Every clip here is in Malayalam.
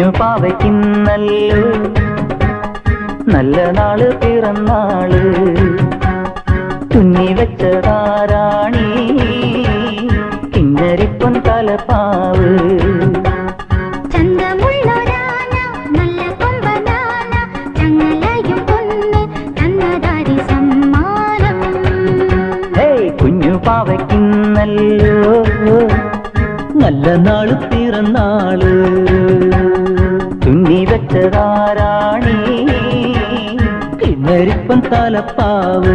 കുഞ്ഞു പാവയ്ക്കുന്നല്ലോ നല്ല നാള് പിറന്നാള് തുന്നി വെച്ചതാരാണി കിന്നരിപ്പൊൻ തലപ്പാവ് ചന്തമുള്ളൊരാന നല്ല കൊമ്പനാന ചങ്ങലയും പൊന്ന് തന്നതാരി സമ്മാനം ഹേയ് കുഞ്ഞു പാവയ്ക്കുന്നല്ലോ നല്ല നാള് പിറന്നാള് തുന്നി വെച്ചതാരാണി കിന്നരിപ്പൻ തലപ്പാവ്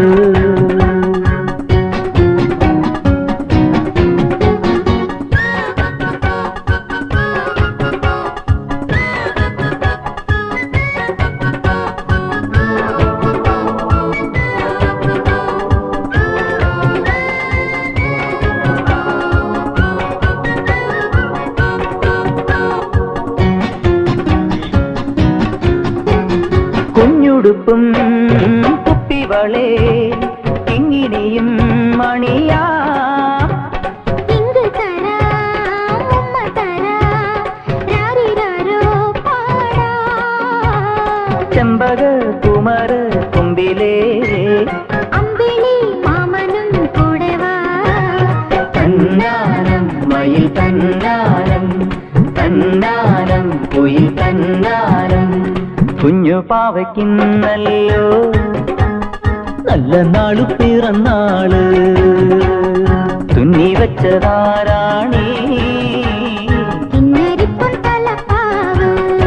കുഞ്ഞുടുപ്പും കുപ്പിവളേ കിങ്ങിണിയും മണിയാ ഇങ്ക് തരാം ഉമ്മ തരാം രാരിരാരോ പാടാം ചെമ്പക കുമര കൊമ്പിലേ അമ്പിളി മാമനും കൂടെ വാ തന്നാനം മയിൽ തന്നാനം തന്നാനം കുയിൽ തന്നാനം കുഞ്ഞു പാവയ്ക്കുന്നല്ലോ നല്ല നാളു പിറന്നാള് തുന്നി വെച്ചതാരാണി കിന്നരിപ്പൊൻ തലപ്പാവ്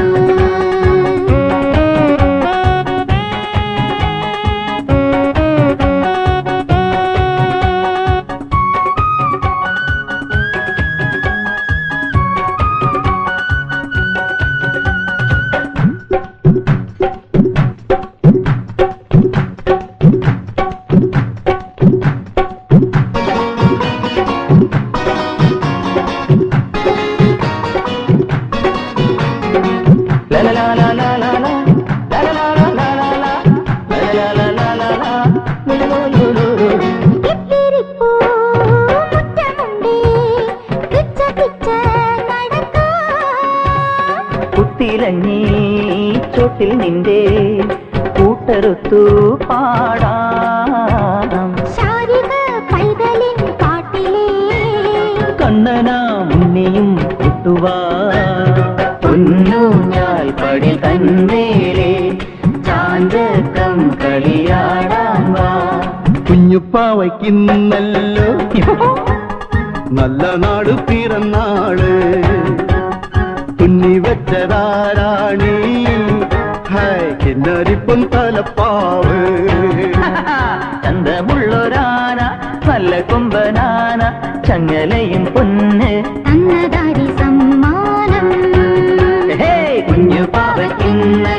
ഇത്തിരിപ്പൂ മുറ്റമുണ്ടേ കിച്ച കിച്ച നടക്കാം കുത്തിലഞ്ഞി ചോട്ടിൽ നിന്റെ കൂട്ടറുത്തു പാടാം ശാരിക പൈതലിൻ കാട്ടിലേ കണ്ണനാ മുന്നെയും കുട്ടുവാ പൊന്നൂഞ്ഞാൽ പടി തന്നേരെ ചാഞ്ചക്കം കളിയാടാൻ വാ കുഞ്ഞുപ്പാവയ്ക്കുന്നല്ലോ നല്ല നാട് പിറന്നാള് തുന്നി വെച്ചതാരാണി ഹായ് കിന്നരിപ്പം തലപ്പാവ് ചന്തമുള്ളൊരാന നല്ല കൊമ്പനാന ചങ്ങലയും പൊന്ന് തന്നതാരി സമ്മാനം ഹേ കുഞ്ഞു പാവയ്ക്കുന്ന